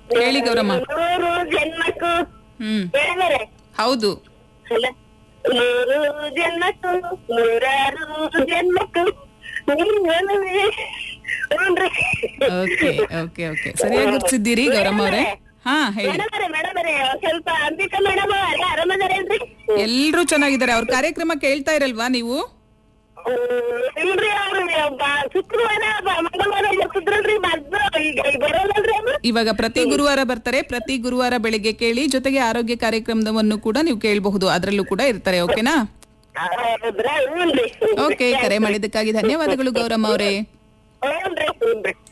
ಹೇಳಿ ಗೌರಮ್ಮ ನೂರು ಜನ್ಮಕ್ಕೂ ಹ್ಮ್ ಹೇಳಿದರೆ ಹೌದು ಅಲ್ಲ ನೂರು ಜನ್ಮಕ್ಕೂ ನೂರಾರು ಜನ್ಮಕ್ಕೂ ನೀನೊಲವೇ. ಹ್ಞೂನ್ರಿ. ಓಕೆ ಓಕೆ ಓಕೆ ಸರಿಯಾಗಿ ಗುರ್ತಿಸಿದ್ದೀರಿ ಗೌರಮ್ಮ ಅವರೇ ಹಾ ಹೇಳಿ ಮೇಡಮ್ ಅವರೇ ಮೇಡಮ್ ಅವರೇ ಸ್ವಲ್ಪ ಅಂಬಿಕಾ ಮೇಡಮ್ ಎಲ್ಲ ಆರಾಮದಾರೇನ್ರಿ ಎಲ್ರೂ ಚೆನ್ನಾಗಿದ್ದಾರೆ ಅವ್ರ ಕಾರ್ಯಕ್ರಮ ಕೇಳ್ತಾ ಇರಲ್ವಾ ನೀವು ಹ್ಮ್, ಇಲ್ರಿ ಅವ್ರು ಬ- ಶುಕ್ರವಾರ ಬ- ಮಂಗಳವಾರ ಬರ್ತಿದ್ರಲ್ರಿ ಮೊದ್ಲು ಈಗ ಈಗ ಬರೋದಲ್ರಿ ಅವ್ರು ಇವಾಗ ಪ್ರತಿ ಗುರುವಾರ ಬರ್ತಾರೆ ಪ್ರತಿ ಗುರುವಾರ ಬೆಳಿಗ್ಗೆ ಕೇಳಿ ಜೊತೆಗೆ ಆರೋಗ್ಯ ಕಾರ್ಯಕ್ರಮವನ್ನು ಕೂಡ ನೀವು ಕೇಳಬಹುದು ಅದರಲ್ಲೂ ಕೂಡ ಇರ್ತಾರೆ ಓಕೆನಾ ಹೌದ್ರಾ? ಹ್ಞೂನ್ರಿ ಓಕೆ ಕರೆ ಮಾಡಿದ್ದಕ್ಕಾಗಿ ಧನ್ಯವಾದಗಳು ಗೌರಮ್ಮ ಅವರೇ ಹ್ಞೂನ್ರಿ ಹ್ಞೂನ್ರಿ